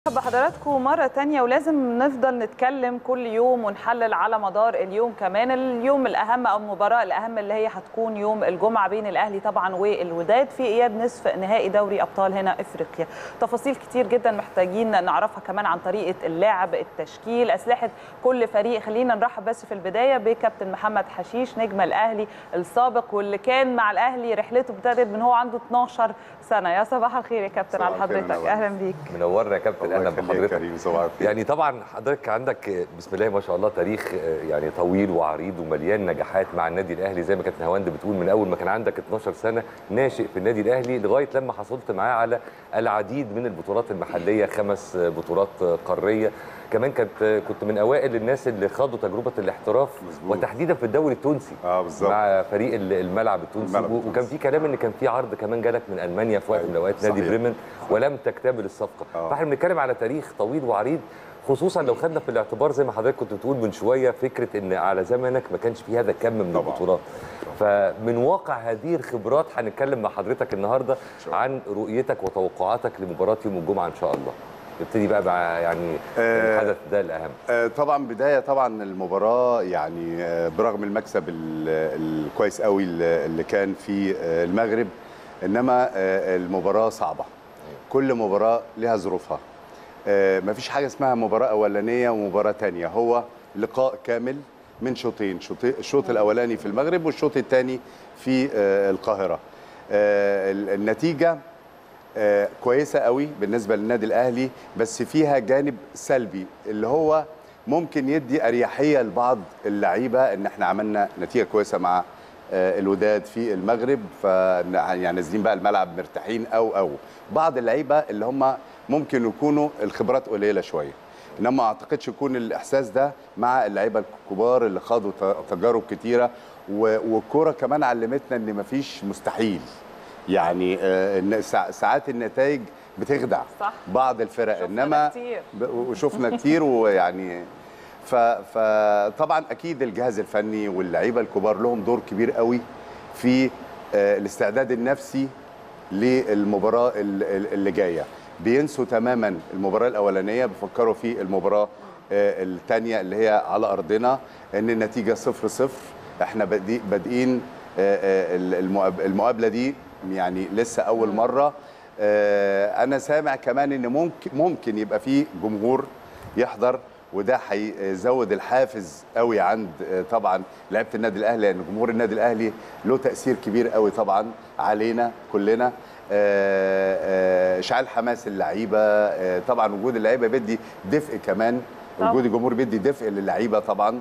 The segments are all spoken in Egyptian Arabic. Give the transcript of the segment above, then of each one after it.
بحضراتكم مرة تانية ولازم نفضل نتكلم كل يوم ونحلل على مدار اليوم كمان اليوم الأهم أو المباراة الأهم اللي هي هتكون يوم الجمعة بين الأهلي طبعا والوداد في إياب نصف نهائي دوري أبطال هنا إفريقيا تفاصيل كتير جدا محتاجين نعرفها كمان عن طريقة اللعب التشكيل أسلحة كل فريق خلينا نرحب بس في البداية بكابتن محمد حشيش نجم الأهلي السابق واللي كان مع الأهلي رحلته ابتدت من هو عنده 12 سنة يا صباح الخير يا كابتن على حضرتك أهلا بيك منورنا يا كابتن اهلا بحضرتك كريم صباح الخير يعني طبعا حضرتك عندك بسم الله ما شاء الله تاريخ يعني طويل وعريض ومليان نجاحات مع النادي الاهلي زي ما كانت نهاوند بتقول من اول ما كان عندك 12 سنه ناشئ في النادي الاهلي لغايه لما حصلت معاه على العديد من البطولات المحليه خمس بطولات قاريه كمان كنت كنت من اوائل الناس اللي خاضوا تجربه الاحتراف مظبوط. وتحديدا في الدوري التونسي اه بالظبط مع فريق الملعب التونسي الملعب التونسي. وكان في كلام ان كان في عرض كمان جالك من المانيا في وقت من الاوقات نادي صحيح. بريمن ولم تكتمل الصفقه آه. فاحنا بنتكلم على تاريخ طويل وعريض خصوصا لو خدنا في الاعتبار زي ما حضرتك كنت بتقول من شويه فكره ان على زمنك ما كانش في هذا الكم من طبعاً. البطولات فمن واقع هذه الخبرات هنتكلم مع حضرتك النهارده شاء الله. عن رؤيتك وتوقعاتك لمباراه يوم الجمعه ان شاء الله نبتدي بقى مع يعني آه، الحدث ده الاهم آه، طبعا بدايه طبعا المباراه يعني آه، برغم المكسب ال- الكويس قوي اللي اللي كان في آه، المغرب انما آه، المباراه صعبه كل مباراه لها ظروفها آه، مفيش حاجه اسمها مباراه اولانيه ومباراه تانية هو لقاء كامل من شوطين شوطي- الشوط الاولاني في المغرب والشوط الثاني في آه، القاهره آه، ال- النتيجه آه، كويسه قوي بالنسبه للنادي الاهلي بس فيها جانب سلبي اللي هو ممكن يدي اريحيه لبعض اللعيبه ان احنا عملنا نتيجه كويسه مع آه، الوداد في المغرب ف يعني نازلين بقى الملعب مرتاحين او او بعض اللعيبه اللي هم ممكن يكونوا الخبرات قليله شويه انما ما اعتقدش يكون الاحساس ده مع اللعيبه الكبار اللي خاضوا ت- تجارب كتيره و- والكوره كمان علمتنا ان مفيش مستحيل يعني آه، إن سا- ساعات النتائج بتخدع صح. بعض الفرق شفنا انما كتير. ب- وشفنا كتير ويعني ف- فطبعا اكيد الجهاز الفني واللعيبه الكبار لهم دور كبير قوي في آه، الاستعداد النفسي للمباراه ال- ال- اللي جايه بينسوا تماما المباراه الاولانيه بيفكروا في المباراه الثانيه اللي هي على ارضنا ان النتيجه صفر صفر احنا بادئ- بادئين آه، آه، المقاب- المقابله دي يعني لسه اول مره آه، انا سامع كمان ان ممكن ممكن يبقى في جمهور يحضر وده هيزود الحافز قوي عند آه، طبعا لعيبه النادي الاهلي لان جمهور النادي الاهلي له تاثير كبير قوي طبعا علينا كلنا آه، آه، اشعال حماس اللعيبه آه، طبعا وجود اللعيبه بيدي دفء كمان طبعاً. وجود الجمهور بيدي دفء للعيبه طبعا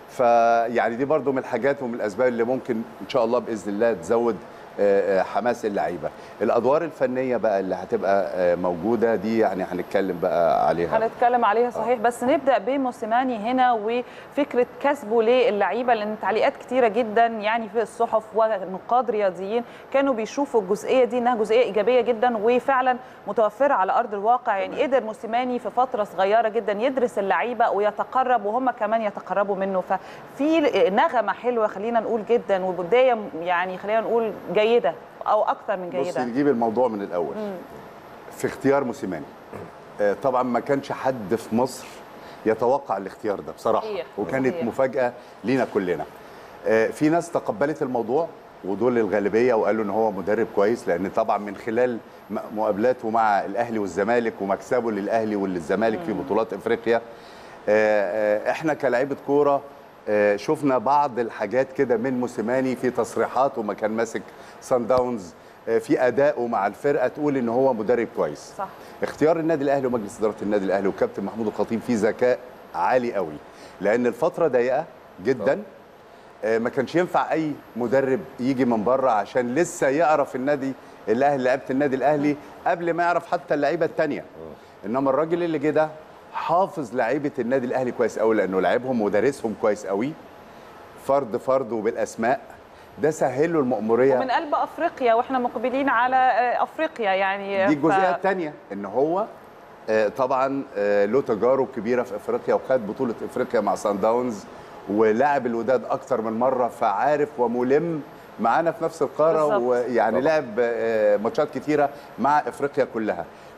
فيعني دي برضو من الحاجات ومن الاسباب اللي ممكن ان شاء الله باذن الله تزود آه، آه، حماس اللعيبه الادوار الفنيه بقى اللي هتبقى آه، موجوده دي يعني هنتكلم بقى عليها هنتكلم عليها صحيح بس نبدا بموسيماني هنا وفكره كسبه للعيبه لان تعليقات كتيره جدا يعني في الصحف ونقاد رياضيين كانوا بيشوفوا الجزئيه دي انها جزئيه ايجابيه جدا وفعلا متوفره على ارض الواقع يعني قدر موسيماني في فتره صغيره جدا يدرس اللعيبه ويتقرب وهم كمان يتقربوا منه ففي نغمه حلوه خلينا نقول جدا وبدايه يعني خلينا نقول جيده او اكثر من بص جيده نجيب الموضوع من الاول في اختيار موسيماني آه، طبعا ما كانش حد في مصر يتوقع الاختيار ده بصراحه صحيح، وكانت صحيح. مفاجاه لينا كلنا آه، في ناس تقبلت الموضوع ودول الغالبيه وقالوا ان هو مدرب كويس لان طبعا من خلال م- مقابلاته مع الاهلي والزمالك ومكسبه للاهلي وللزمالك في بطولات افريقيا آه، آه، احنا كلاعيبه كوره آه، شفنا بعض الحاجات كده من موسيماني في تصريحاته ما كان ماسك سان داونز آه، في ادائه مع الفرقه تقول ان هو مدرب كويس صح. اختيار النادي الاهلي ومجلس اداره النادي الاهلي وكابتن محمود الخطيب فيه ذكاء عالي قوي لان الفتره ضيقه جدا آه، ما كانش ينفع اي مدرب يجي من بره عشان لسه يعرف النادي الاهلي لعيبه النادي الاهلي قبل ما يعرف حتى اللعيبه الثانيه انما الراجل اللي جه ده حافظ لعيبه النادي الاهلي كويس قوي لانه لعبهم ودارسهم كويس قوي فرد فرد وبالاسماء ده سهل له المأموريه ومن قلب افريقيا واحنا مقبلين على آه، افريقيا يعني دي ف- الجزئيه الثانيه ان هو آه، طبعا آه، له تجارب كبيره في افريقيا وخد بطوله افريقيا مع سان داونز ولعب الوداد اكتر من مره فعارف وملم معانا في نفس القاره بالظبط. ويعني طبعاً. لعب آه، ماتشات كتيره مع افريقيا كلها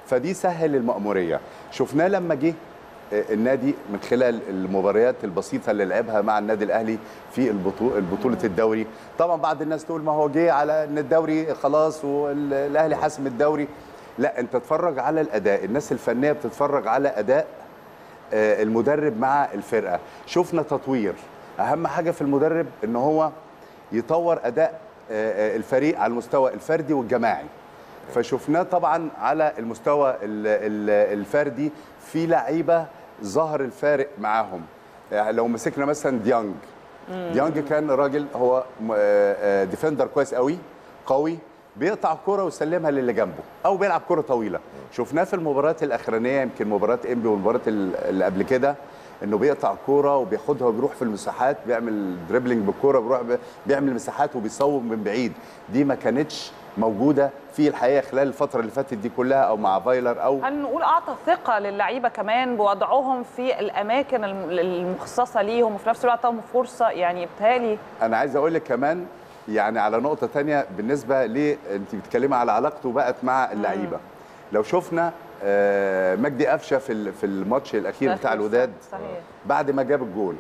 فدي سهل المأموريه شفناه لما جه آه، النادي من خلال المباريات البسيطه اللي لعبها مع النادي الاهلي في البطوله بطوله الدوري طبعا بعض الناس تقول ما هو جه على ان الدوري خلاص والاهلي حاسم الدوري لا انت تتفرج على الاداء الناس الفنيه بتتفرج على اداء آه، المدرب مع الفرقه شفنا تطوير اهم حاجه في المدرب ان هو يطور اداء آه، آه، الفريق على المستوى الفردي والجماعي فشفناه طبعا على المستوى ال- ال- الفردي في لعيبه ظهر الفارق معاهم يعني لو مسكنا مثلا ديانج ديانج كان راجل هو م- آه، آه، ديفندر كويس قوي قوي بيقطع الكرة ويسلمها للي جنبه او بيلعب كرة طويله شفناه في المباريات الاخرانيه يمكن مباراه انبي والمباراه ال- اللي قبل كده انه بيقطع الكوره وبياخدها وبيروح في المساحات بيعمل دريبلينج بالكوره بيروح ب- بيعمل مساحات وبيصوب من بعيد دي ما كانتش موجوده في الحقيقه خلال الفتره اللي فاتت دي كلها او مع فايلر او هل نقول اعطى ثقه للعيبه كمان بوضعهم في الاماكن الم- المخصصه ليهم وفي نفس الوقت اعطاهم فرصه يعني بتهيألي انا عايز اقول لك كمان يعني على نقطه تانية بالنسبه ل انت بتتكلمي على علاقته بقت مع اللعيبه لو شفنا آه، مجدي قفشه في ال- في الماتش الاخير بتاع الوداد صحيح بعد ما جاب الجول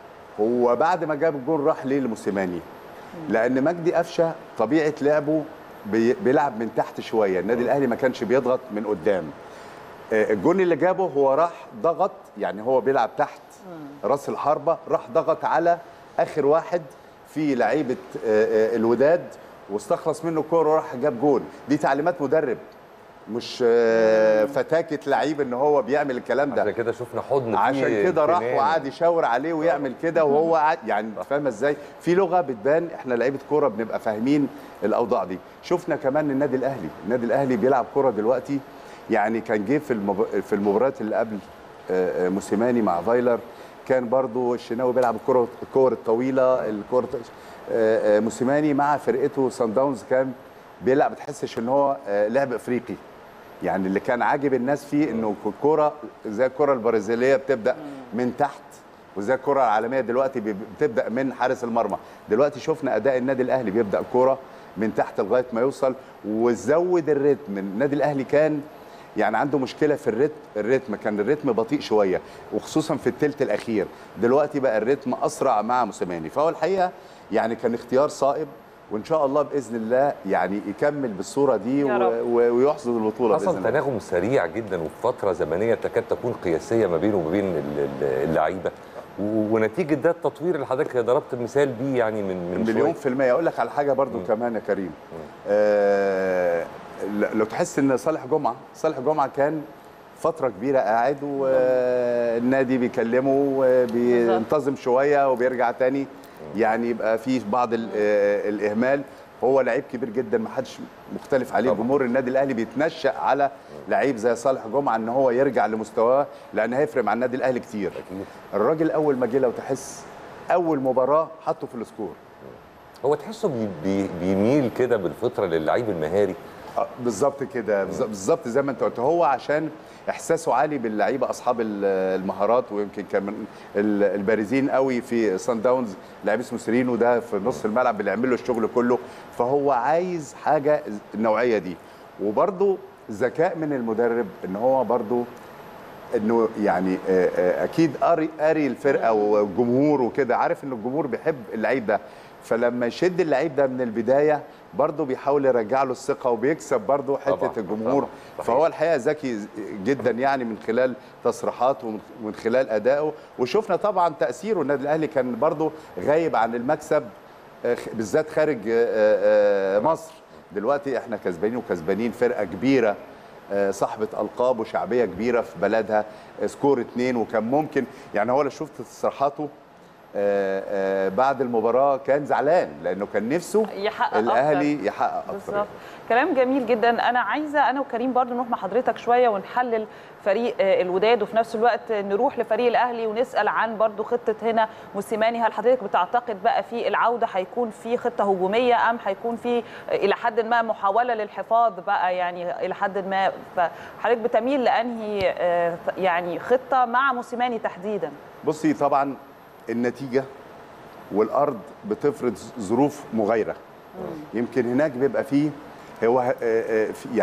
هو بعد ما جاب الجول راح ليه لموسيماني لان مجدي قفشه طبيعه لعبه بي- بيلعب من تحت شويه النادي الاهلي ما كانش بيضغط من قدام آه، الجون اللي جابه هو راح ضغط يعني هو بيلعب تحت راس الحربه راح ضغط على اخر واحد في لعيبه آه، آه، الوداد واستخلص منه الكوره وراح جاب جول دي تعليمات مدرب مش آه، فتاكه لعيب ان هو بيعمل الكلام ده عشان كده شفنا حضن فيه عشان كده راح امتنان. وقعد يشاور عليه ويعمل كده وهو قاعد يعني انت فاهمه ازاي في لغه بتبان احنا لعيبه كوره بنبقى فاهمين الاوضاع دي شفنا كمان النادي الاهلي النادي الاهلي بيلعب كوره دلوقتي يعني كان جه في المب... في المباريات اللي قبل آه، آه، موسيماني مع فايلر كان برضو الشناوي بيلعب الكره الكور الطويله الكور آه، آه، موسيماني مع فرقته سان داونز كان بيلعب ما تحسش ان هو آه، لعب افريقي يعني اللي كان عاجب الناس فيه انه الكوره زي الكره البرازيليه بتبدا من تحت وزي الكره العالميه دلوقتي بي- بتبدا من حارس المرمى دلوقتي شفنا اداء النادي الاهلي بيبدا كوره من تحت لغايه ما يوصل وزود الريتم النادي الاهلي كان يعني عنده مشكله في الريتم الريتم كان الريتم بطيء شويه وخصوصا في الثلث الاخير دلوقتي بقى الريتم اسرع مع موسيماني فهو الحقيقه يعني كان اختيار صائب وان شاء الله باذن الله يعني يكمل بالصوره دي يا و- رب. و- ويحصد البطوله باذن حصل الله تناغم سريع جدا وفي فتره زمنيه تكاد تكون قياسيه ما بينه وبين ال- ال- اللعيبه و- ونتيجه ده التطوير اللي حضرتك ضربت المثال بيه يعني من من مليون شوية. في المية أقول لك على حاجة برضو كمان يا كريم آه ل- لو تحس إن صالح جمعة صالح جمعة كان فترة كبيرة قاعد والنادي بيكلمه وبينتظم شوية وبيرجع تاني يعني يبقى في بعض ال- آه، الإهمال هو لعيب كبير جدا ما حدش مختلف عليه طبعا. جمهور النادي الاهلي بيتنشأ على لعيب زي صالح جمعه ان هو يرجع لمستواه لان هيفرق مع النادي الاهلي كتير أكيد. الراجل اول ما جه لو تحس اول مباراه حطه في السكور هو تحسه بي بي بيميل كده بالفطره للعيب المهاري آه، بالظبط كده بالظبط- بالظبط زي ما انت قلت هو عشان احساسه عالي باللعيبه اصحاب ال- المهارات ويمكن كان من ال- البارزين قوي في سان داونز لاعب اسمه سيرينو ده في نص الملعب اللي يعمل له الشغل كله فهو عايز حاجه النوعيه دي وبرده ذكاء من المدرب ان هو برده انه يعني آه، آه، اكيد قاري قاري الفرقه والجمهور وكده عارف ان الجمهور بيحب اللعيب ده فلما يشد اللعيب ده من البدايه برضه بيحاول يرجع له الثقه وبيكسب برضه حته طبعاً، الجمهور طبعاً، صحيح. فهو الحقيقه ذكي جدا يعني من خلال تصريحاته ومن- ومن خلال ادائه وشفنا طبعا تاثيره النادي الاهلي كان برضه غايب عن المكسب آه، خ- بالذات خارج آه، آه، مصر دلوقتي احنا كسبانين وكسبانين فرقه كبيره آه، صاحبه القاب وشعبيه كبيره في بلدها آه، سكور اتنين وكان ممكن يعني هو لو شفت تصريحاته آه، آه، بعد المباراه كان زعلان لانه كان نفسه يحقق الاهلي يحقق اكتر بالظبط كلام جميل جدا انا عايزه انا وكريم برضو نروح مع حضرتك شويه ونحلل فريق آه، الوداد وفي نفس الوقت نروح لفريق الاهلي ونسال عن برضو خطه هنا موسيماني هل حضرتك بتعتقد بقى في العوده هيكون في خطه هجوميه ام هيكون في آه، الى حد ما محاوله للحفاظ بقى يعني الى حد ما فحضرتك بتميل لانهي آه، يعني خطه مع موسيماني تحديدا بصي طبعا النتيجه والارض بتفرض ظروف مغايره يمكن هناك بيبقى فيه هو آه، آه، في- يعني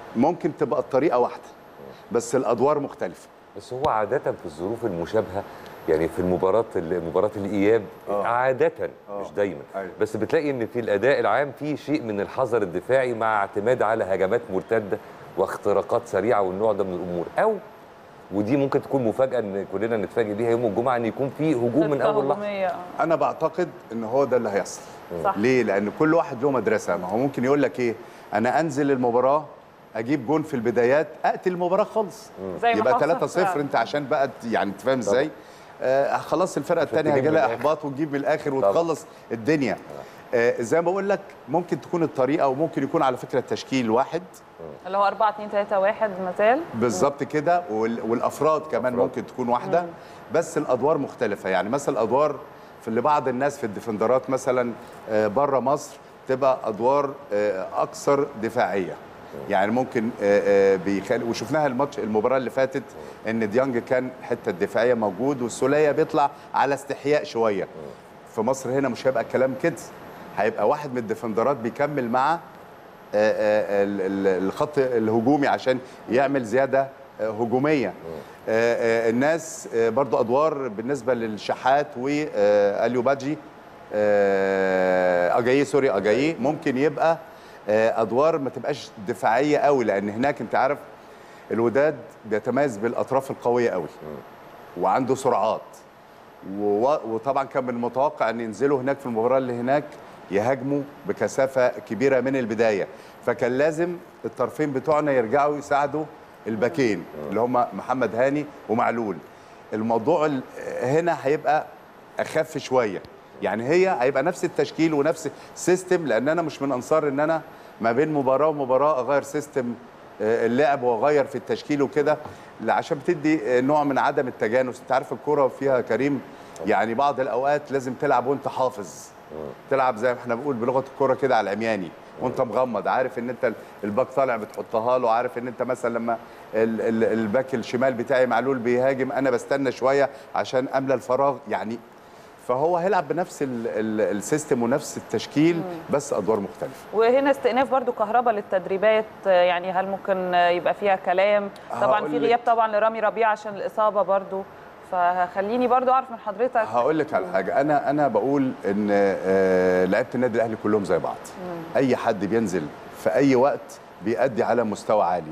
ممكن تبقى الطريقه واحده بس الادوار مختلفه بس هو عادة في الظروف المشابهة يعني في المباراة مباراة الإياب آه. عادة آه. مش دايما أيوة. بس بتلاقي إن في الأداء العام في شيء من الحذر الدفاعي مع اعتماد على هجمات مرتدة واختراقات سريعة والنوع ده من الأمور أو ودي ممكن تكون مفاجأة إن كلنا نتفاجئ بيها يوم الجمعة إن يكون في هجوم من خطة أول لحظة هجومية. انا بعتقد ان هو ده اللي هيحصل صح. ليه لان كل واحد له مدرسه ما هو ممكن يقول لك ايه انا انزل المباراه اجيب جون في البدايات اقتل المباراه خالص زي ما يبقى حصل 3-0 فعلا. انت عشان بقى ت- يعني تفهم ازاي آه خلاص الفرقه الثانيه تجيب هيجي لها من الآخر. احباط وتجيب من الاخر وتخلص الدنيا آه زي ما بقول لك ممكن تكون الطريقه وممكن يكون على فكره التشكيل واحد اللي هو 4 2 3 1 مازال بالظبط كده وال- والافراد كمان أفراد. ممكن تكون واحده بس الادوار مختلفه يعني مثلا الادوار في اللي بعض الناس في الديفندرات مثلا بره مصر تبقى ادوار آه، اكثر دفاعيه يعني ممكن آه، آه، بيخلي وشفناها الماتش المباراه اللي فاتت ان ديانج كان الحته الدفاعيه موجود والسوليه بيطلع على استحياء شويه في مصر هنا مش هيبقى الكلام كده هيبقى واحد من الديفندرات بيكمل مع آه، آه، ال- ال- الخط الهجومي عشان يعمل زياده آه، هجوميه آه، آه، الناس آه، برضو ادوار بالنسبه للشحات واليو باجي آه، اجاييه سوري اجاييه ممكن يبقى آه، ادوار ما تبقاش دفاعيه قوي لان هناك انت عارف الوداد بيتميز بالاطراف القويه قوي وعنده سرعات و- وطبعا كان من المتوقع ان ينزلوا هناك في المباراه اللي هناك يهاجموا بكثافه كبيره من البدايه فكان لازم الطرفين بتوعنا يرجعوا يساعدوا الباكين اللي هم محمد هاني ومعلول الموضوع ال- هنا هيبقى اخف شويه يعني هي هيبقى نفس التشكيل ونفس سيستم لان انا مش من انصار ان انا ما بين مباراه ومباراه اغير سيستم آه، اللعب واغير في التشكيل وكده لا، عشان بتدي آه، نوع من عدم التجانس انت عارف الكوره فيها كريم يعني بعض الاوقات لازم تلعب وانت حافظ تلعب زي ما احنا بنقول بلغه الكوره كده على العمياني وانت مغمض عارف ان انت الباك طالع بتحطها له عارف ان انت مثلا لما ال- ال- الباك الشمال بتاعي معلول بيهاجم انا بستنى شويه عشان املى الفراغ يعني فهو هيلعب بنفس ال- ال- السيستم ونفس التشكيل بس ادوار مختلفه وهنا استئناف برضو كهرباء للتدريبات يعني هل ممكن يبقى فيها كلام طبعا هقول في لك. غياب طبعا لرامي ربيع عشان الاصابه برضو فخليني برضو اعرف من حضرتك هقول لك على حاجه انا انا بقول ان آه، لعيبه النادي الاهلي كلهم زي بعض اي حد بينزل في اي وقت بيأدي على مستوى عالي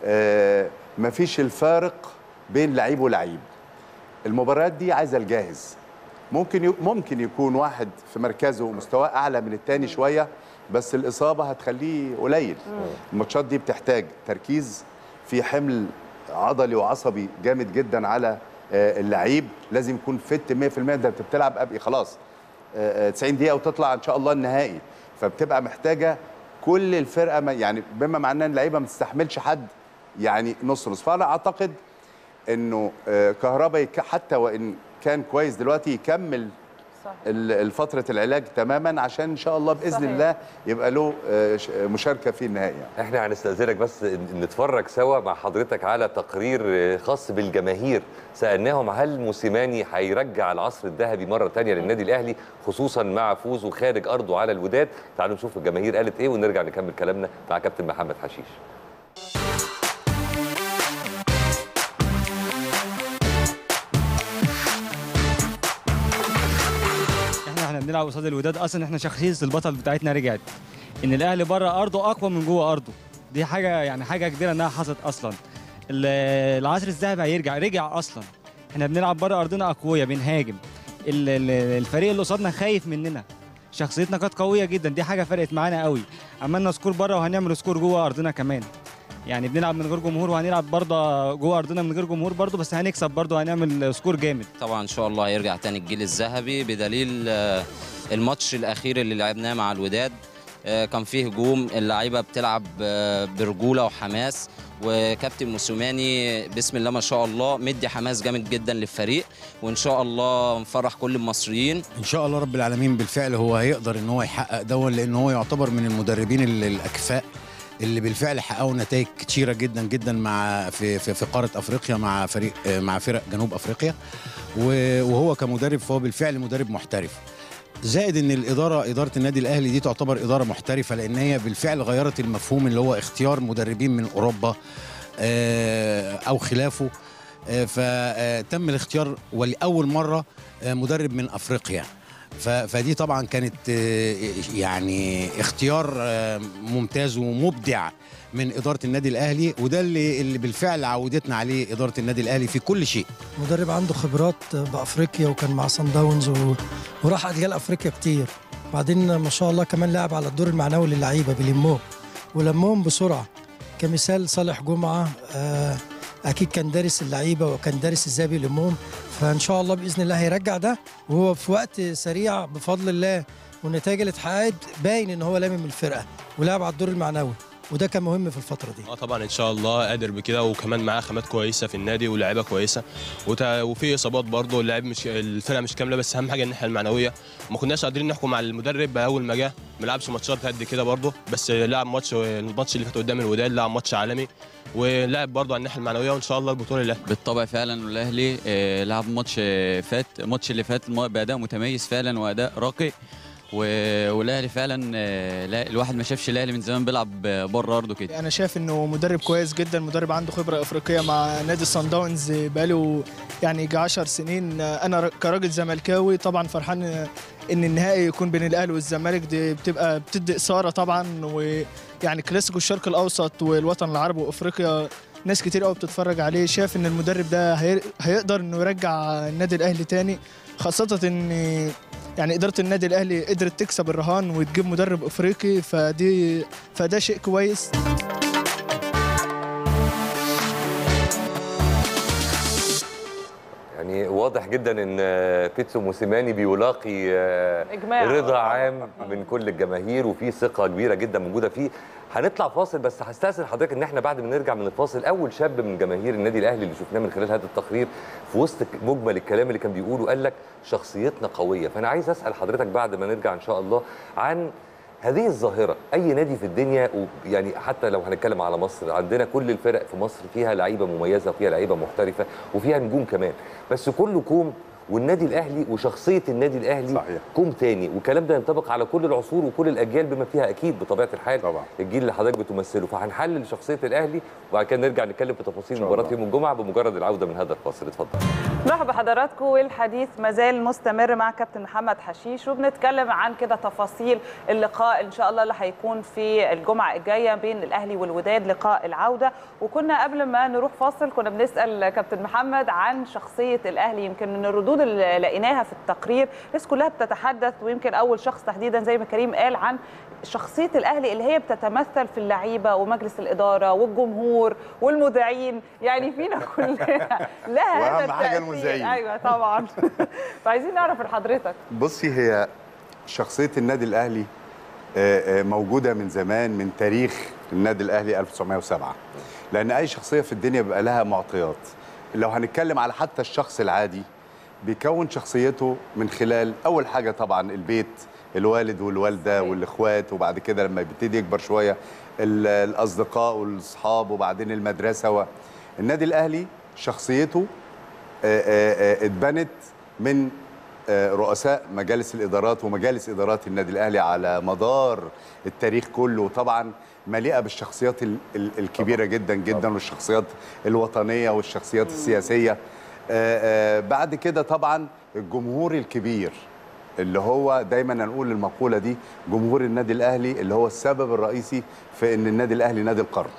آه، مفيش الفارق بين لعيب ولعيب المباريات دي عايزه الجاهز ممكن ي- ممكن يكون واحد في مركزه ومستواه اعلى من التاني شويه بس الاصابه هتخليه قليل الماتشات دي بتحتاج تركيز في حمل عضلي وعصبي جامد جدا على آه، اللعيب لازم يكون فت 100% ده انت بتلعب أبقى خلاص آه، آه، 90 دقيقه وتطلع ان شاء الله النهائي فبتبقى محتاجه كل الفرقه ما- يعني بما معناه ان اللعيبه ما تستحملش حد يعني نص نص فانا اعتقد انه آه، كهربا يك- حتى وان كان كويس دلوقتي يكمل صح. ال- الفتره العلاج تماما عشان ان شاء الله باذن صحيح. الله يبقى له آه، ش- مشاركه في النهائي يعني. احنا هنستأذنك بس ن- نتفرج سوا مع حضرتك على تقرير آه، خاص بالجماهير سألناهم هل موسيماني هيرجع العصر الذهبي مرة تانية للنادي الأهلي خصوصا مع فوزه خارج أرضه على الوداد تعالوا نشوف الجماهير قالت إيه ونرجع نكمل كلامنا مع كابتن محمد حشيش احنا احنا بنلعب قصاد الوداد اصلا احنا شخصيه البطل بتاعتنا رجعت ان الاهلي بره ارضه اقوى من جوه ارضه دي حاجه يعني حاجه كبيره انها حصلت اصلا ال- العصر الذهبي هيرجع رجع اصلا احنا بنلعب بره ارضنا اقوياء بنهاجم ال- ال- الفريق اللي قصادنا خايف مننا شخصيتنا كانت قويه جدا دي حاجه فرقت معانا قوي عملنا سكور بره وهنعمل سكور جوه ارضنا كمان يعني بنلعب من غير جمهور وهنلعب برضه جوه ارضنا من غير جمهور برضه بس هنكسب برضه وهنعمل سكور جامد طبعا ان شاء الله هيرجع تاني الجيل الذهبي بدليل آه، الماتش الاخير اللي لعبناه مع الوداد آه، كان فيه هجوم اللعيبه بتلعب آه، برجوله وحماس وكابتن موسوماني بسم الله ما شاء الله مدي حماس جامد جدا للفريق وان شاء الله نفرح كل المصريين ان شاء الله رب العالمين بالفعل هو هيقدر ان هو يحقق دون لان هو يعتبر من المدربين ال- الاكفاء اللي بالفعل حققوا نتائج كتيره جدا جدا مع في في, في قاره افريقيا مع فريق مع فرق جنوب افريقيا و- وهو كمدرب فهو بالفعل مدرب محترف زائد ان الاداره اداره النادي الاهلي دي تعتبر اداره محترفه لان هي بالفعل غيرت المفهوم اللي هو اختيار مدربين من اوروبا آه، او خلافه آه، فتم الاختيار ولاول مره آه، مدرب من افريقيا ف- فدي طبعا كانت آه، يعني اختيار آه، ممتاز ومبدع من اداره النادي الاهلي وده اللي اللي بالفعل عودتنا عليه اداره النادي الاهلي في كل شيء مدرب عنده خبرات بافريقيا وكان مع صن داونز و... وراح اجيال افريقيا كتير بعدين ما شاء الله كمان لعب على الدور المعنوي للعيبه بيلمهم ولمهم بسرعه كمثال صالح جمعه آه اكيد كان دارس اللعيبه وكان دارس ازاي بيلمهم فان شاء الله باذن الله هيرجع ده وهو في وقت سريع بفضل الله والنتائج اللي اتحققت باين ان هو لامم الفرقه ولعب على الدور المعنوي وده كان مهم في الفتره دي اه طبعا ان شاء الله قادر بكده وكمان معاه خامات كويسه في النادي ولاعيبه كويسه وتا- وفي اصابات برضه اللاعب مش الفرقه مش كامله بس اهم حاجه الناحيه المعنويه ما كناش قادرين نحكم على المدرب اول ما جه ما لعبش ماتشات قد كده برضه بس لعب ماتش الماتش اللي فات قدام الوداد لعب ماتش عالمي ولعب برضه على الناحيه المعنويه وان شاء الله البطوله لله بالطبع فعلا الاهلي آه، لعب ماتش آه، فات الماتش اللي فات الم- باداء متميز فعلا واداء راقي و- والاهلي فعلا آه، لا الواحد ما شافش الاهلي من زمان بيلعب بره ارضه كده انا شايف انه مدرب كويس جدا مدرب عنده خبره افريقيه مع نادي الصن داونز بقاله يعني يجي 10 سنين انا ر- كراجل زملكاوي طبعا فرحان ان النهائي يكون بين الاهلي والزمالك دي بتبقى بتدي اثاره طبعا ويعني كلاسيكو الشرق الاوسط والوطن العربي وافريقيا ناس كتير قوي بتتفرج عليه شايف ان المدرب ده هي- هيقدر انه يرجع النادي الاهلي تاني خاصه ان يعني اداره النادي الاهلي قدرت تكسب الرهان وتجيب مدرب افريقي فدي فده شيء كويس يعني واضح جدا ان بيتسو موسيماني بيلاقي آه، إجماع. رضا عام من كل الجماهير وفي ثقه كبيره جدا موجوده فيه هنطلع فاصل بس هستاذن حضرتك ان احنا بعد ما نرجع من الفاصل اول شاب من جماهير النادي الاهلي اللي شفناه من خلال هذا التقرير في وسط مجمل الكلام اللي كان بيقوله قال لك شخصيتنا قويه فانا عايز اسال حضرتك بعد ما نرجع ان شاء الله عن هذه الظاهرة أي نادي في الدنيا و- يعني حتى لو هنتكلم على مصر عندنا كل الفرق في مصر فيها لعيبة مميزة وفيها لعيبة محترفة وفيها نجوم كمان بس كله كوم والنادي الأهلي وشخصية النادي الأهلي صحيح. كوم تاني والكلام ده ينطبق على كل العصور وكل الأجيال بما فيها أكيد بطبيعة الحال طبعا. الجيل اللي حضرتك بتمثله فهنحلل شخصية الأهلي وبعد كده نرجع نتكلم في تفاصيل شاء مباراة الله. يوم الجمعة بمجرد العودة من هذا الفاصل اتفضل مرحبا بحضراتكم والحديث مازال مستمر مع كابتن محمد حشيش وبنتكلم عن كده تفاصيل اللقاء ان شاء الله اللي هيكون في الجمعه الجايه بين الاهلي والوداد لقاء العوده وكنا قبل ما نروح فاصل كنا بنسال كابتن محمد عن شخصيه الاهلي يمكن من الردود اللي لقيناها في التقرير الناس كلها بتتحدث ويمكن اول شخص تحديدا زي ما كريم قال عن شخصيه الاهلي اللي هي بتتمثل في اللعيبه ومجلس الاداره والجمهور والمذيعين يعني فينا كلنا لها هذا وأهم حاجة التأثير. المذيعين. ايوه طبعا فعايزين نعرف من حضرتك بصي هي شخصية النادي الأهلي آه، آه، موجودة من زمان من تاريخ النادي الأهلي 1907 لأن أي شخصية في الدنيا بيبقى لها معطيات لو هنتكلم على حتى الشخص العادي بيكون شخصيته من خلال أول حاجة طبعا البيت الوالد والوالدة صحيح. والإخوات وبعد كده لما بيبتدي يكبر شوية ال- الأصدقاء والأصحاب وبعدين المدرسة و... النادي الأهلي شخصيته آه، آه، آه، اتبنت من آه، رؤساء مجالس الادارات ومجالس ادارات النادي الاهلي على مدار التاريخ كله وطبعا مليئه بالشخصيات ال- ال- الكبيره جدا جدا والشخصيات الوطنيه والشخصيات السياسيه آه، آه، بعد كده طبعا الجمهور الكبير اللي هو دايما نقول المقوله دي جمهور النادي الاهلي اللي هو السبب الرئيسي في ان النادي الاهلي نادي القرن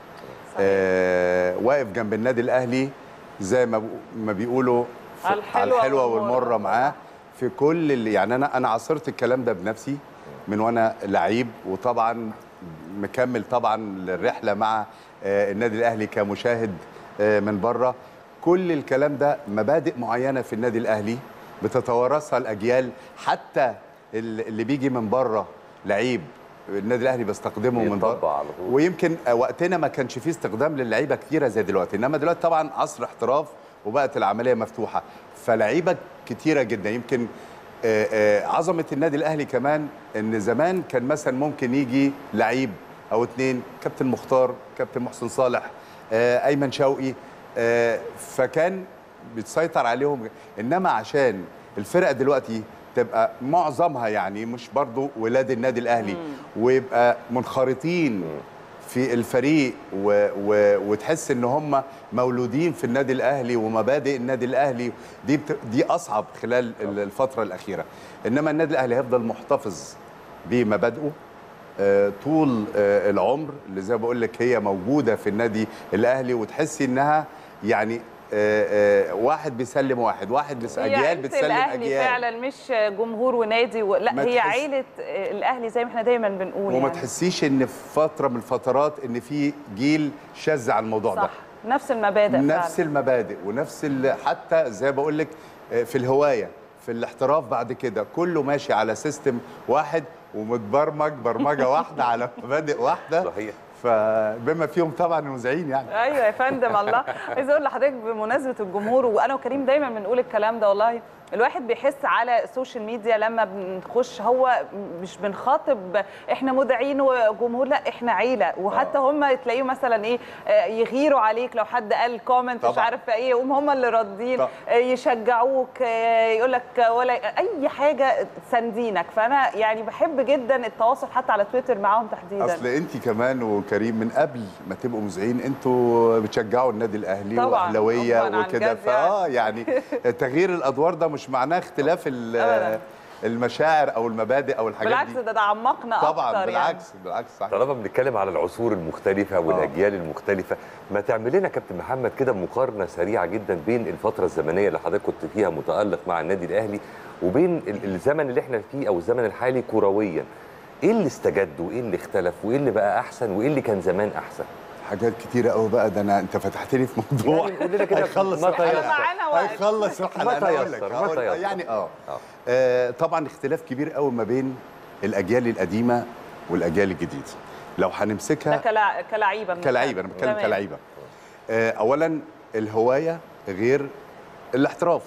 آه واقف جنب النادي الاهلي زي ما بقو- ما بيقولوا في- على الحلوة على الحلوه والمرة. والمره معاه في كل اللي يعني انا انا عاصرت الكلام ده بنفسي من وانا لعيب وطبعا مكمل طبعا الرحله مع آه، النادي الاهلي كمشاهد آه، من بره كل الكلام ده مبادئ معينه في النادي الاهلي بتتوارثها الاجيال حتى ال- اللي بيجي من بره لعيب النادي الاهلي بيستخدمه من بيطبق بره على طول. ويمكن وقتنا ما كانش فيه استخدام للعيبه كتيره زي دلوقتي انما دلوقتي طبعا عصر احتراف وبقت العمليه مفتوحه فلعيبه كتيره جدا يمكن آه، آه، عظمه النادي الاهلي كمان ان زمان كان مثلا ممكن يجي لعيب او اتنين كابتن مختار كابتن محسن صالح آه، ايمن شوقي آه، فكان بتسيطر عليهم انما عشان الفرقه دلوقتي تبقى معظمها يعني مش برضو ولاد النادي الاهلي ويبقى منخرطين في الفريق و و وتحس ان هم مولودين في النادي الاهلي ومبادئ النادي الاهلي دي بت... دي اصعب خلال ال- الفتره الاخيره انما النادي الاهلي هيفضل محتفظ بمبادئه آه، طول آه، العمر اللي زي ما بقول لك هي موجوده في النادي الاهلي وتحسي انها يعني آه، آه، واحد بيسلم واحد واحد بس هي اجيال عيلة بتسلم الاهلي اجيال فعلا مش جمهور ونادي و... لا ما هي تحس- عيله الاهلي زي ما احنا دايما بنقول وما يعني. تحسيش ان في فتره من الفترات ان في جيل شاذ على الموضوع ده صح نفس المبادئ نفس فعلا. المبادئ ونفس ال- حتى زي ما بقول لك آه، في الهوايه في الاحتراف بعد كده كله ماشي على سيستم واحد ومتبرمج برمجه واحده على مبادئ واحده صحيح فبما فيهم طبعا المذيعين يعني ايوه يا فندم الله عايزه اقول لحضرتك بمناسبه الجمهور وانا وكريم دايما بنقول الكلام ده والله الواحد بيحس على السوشيال ميديا لما بنخش هو مش بنخاطب احنا مذيعين وجمهور لا احنا عيله وحتى هم تلاقيهم مثلا ايه آه، يغيروا عليك لو حد قال كومنت مش طبعاً. عارف ايه يقوم هم اللي ردين طبعاً. آه، يشجعوك يقول لك ولا اي حاجه تساندينك فانا يعني بحب جدا التواصل حتى على تويتر معاهم تحديدا اصل انت كمان وكريم من قبل ما تبقوا مذيعين انتوا بتشجعوا النادي الاهلي طبعاً، واهلاويه طبعاً، عن وكده جد فاه يعني تغيير الادوار ده مش معناه اختلاف ال- أبداً. المشاعر او المبادئ او الحاجات بالعكس دي ده, ده عمقنا طبعا اكتر بالعكس بالعكس صح طالما بنتكلم على العصور المختلفة والأجيال المختلفة ما تعمل لنا كابتن محمد كده مقارنة سريعة جدا بين الفترة الزمنية اللي حضرتك كنت فيها متألق مع النادي الأهلي وبين ال- الزمن اللي احنا فيه أو الزمن الحالي كرويا إيه اللي استجد وإيه اللي اختلف وإيه اللي بقى أحسن وإيه اللي كان زمان أحسن حاجات كتيره قوي بقى ده انا انت فتحتني في موضوع يعني قول لنا كده هيخلص ما الحلقة. تيسر. معانا وقت. هيخلص الحلقه ما أنا أقول لك، تيسر، ما هقول- تيسر. يعني اه آه. آه، طبعا اختلاف كبير قوي ما بين الاجيال القديمه والاجيال الجديده لو ده هنمسكها كلا... كلعيبه من كلعيبه انا بتكلم تمام. كلعيبه آه، اولا الهوايه غير الاحتراف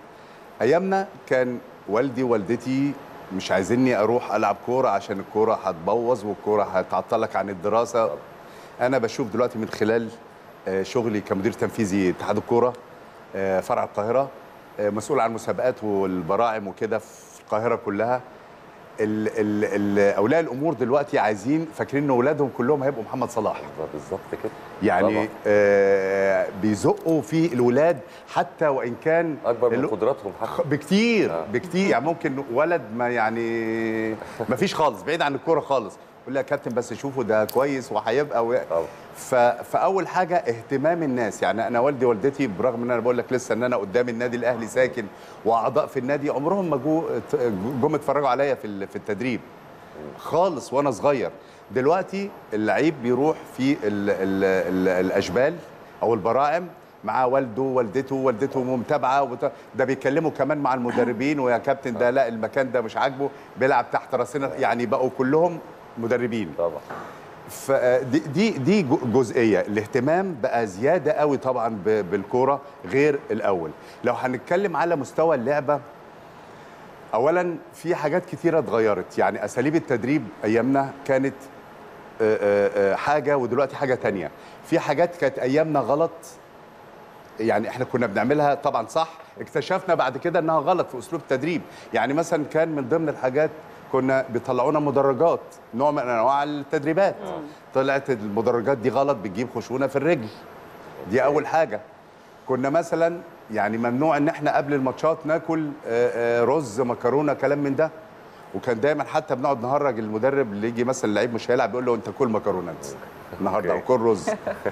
ايامنا كان والدي ووالدتي مش عايزيني اروح العب كوره عشان الكوره هتبوظ والكوره هتعطلك عن الدراسه انا بشوف دلوقتي من خلال آه، شغلي كمدير تنفيذي اتحاد الكوره آه، فرع القاهره آه، مسؤول عن المسابقات والبراعم وكده في القاهره كلها ال ال ال اولياء الامور دلوقتي عايزين فاكرين ان اولادهم كلهم هيبقوا محمد صلاح بالظبط كده يعني طبعاً. آه بيزقوا في الولاد حتى وان كان أكبر من ال- قدراتهم حتى بكتير آه. بكتير يعني ممكن ولد ما يعني ما فيش خالص بعيد عن الكوره خالص يقول لي يا كابتن بس شوفوا ده كويس وهيبقى و... طبعاً. ف... فاول حاجه اهتمام الناس يعني انا والدي والدتي برغم ان انا بقول لك لسه ان انا قدام النادي الاهلي ساكن واعضاء في النادي عمرهم ما جو جم اتفرجوا عليا في ال- في التدريب خالص وانا صغير دلوقتي اللعيب بيروح في ال ال ال الاشبال او البراعم مع والده والدته والدته متابعه وبت... ده بيكلموا كمان مع المدربين ويا كابتن ده لا المكان ده مش عاجبه بيلعب تحت راسنا يعني بقوا كلهم مدربين طبعا فدي دي دي جو- جزئيه الاهتمام بقى زياده قوي طبعا ب- بالكوره غير الاول لو هنتكلم على مستوى اللعبه اولا في حاجات كتيره اتغيرت يعني اساليب التدريب ايامنا كانت آه، آه، آه، حاجه ودلوقتي حاجه تانية في حاجات كانت ايامنا غلط يعني احنا كنا بنعملها طبعا صح اكتشفنا بعد كده انها غلط في اسلوب التدريب يعني مثلا كان من ضمن الحاجات كنا بيطلعونا مدرجات نوع من انواع التدريبات طلعت المدرجات دي غلط بتجيب خشونه في الرجل دي اول حاجه كنا مثلا يعني ممنوع ان احنا قبل الماتشات ناكل آه، آه، رز مكرونه كلام من ده وكان دايما حتى بنقعد نهرج المدرب اللي يجي مثلا اللعيب مش هيلعب يقول له انت كل مكرونه انت النهارده أوكي. وكل رز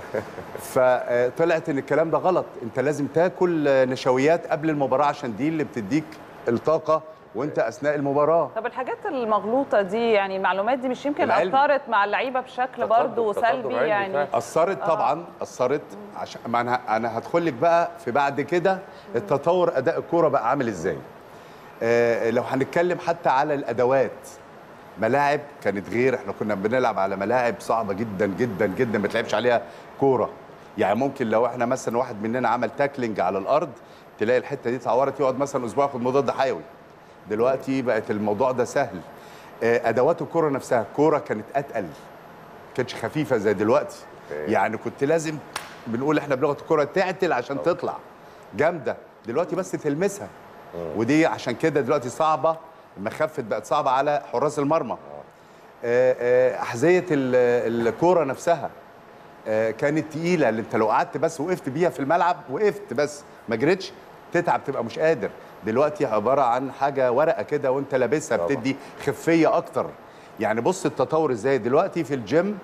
فطلعت ان الكلام ده غلط انت لازم تاكل آه، نشويات قبل المباراه عشان دي اللي بتديك الطاقه وانت اثناء المباراه طب الحاجات المغلوطه دي يعني المعلومات دي مش يمكن العلم. اثرت مع اللعيبه بشكل تقدم- برضه تقدم سلبي علمي يعني فعلا. اثرت طبعا اثرت عشان ما انا انا هدخل لك بقى في بعد كده التطور اداء الكوره بقى عامل ازاي آه لو هنتكلم حتى على الادوات ملاعب كانت غير احنا كنا بنلعب على ملاعب صعبه جدا جدا جدا ما تلعبش عليها كوره يعني ممكن لو احنا مثلا واحد مننا عمل تاكلينج على الارض تلاقي الحته دي اتعورت يقعد مثلا اسبوع ياخد مضاد حيوي دلوقتي بقت الموضوع ده سهل آه، ادوات الكوره نفسها الكوره كانت اتقل كانتش خفيفه زي دلوقتي أوكي. يعني كنت لازم بنقول احنا بلغه الكوره تعتل عشان تطلع جامده دلوقتي بس تلمسها ودي عشان كده دلوقتي صعبه المخفت بقت صعبه على حراس المرمى آه، آه، احذيه ال- الكوره نفسها آه، كانت تقيله اللي انت لو قعدت بس وقفت بيها في الملعب وقفت بس ما جريتش تتعب تبقى مش قادر دلوقتي عباره عن حاجه ورقه كده وانت لابسها طبعا. بتدي خفيه اكتر يعني بص التطور ازاي دلوقتي في الجيم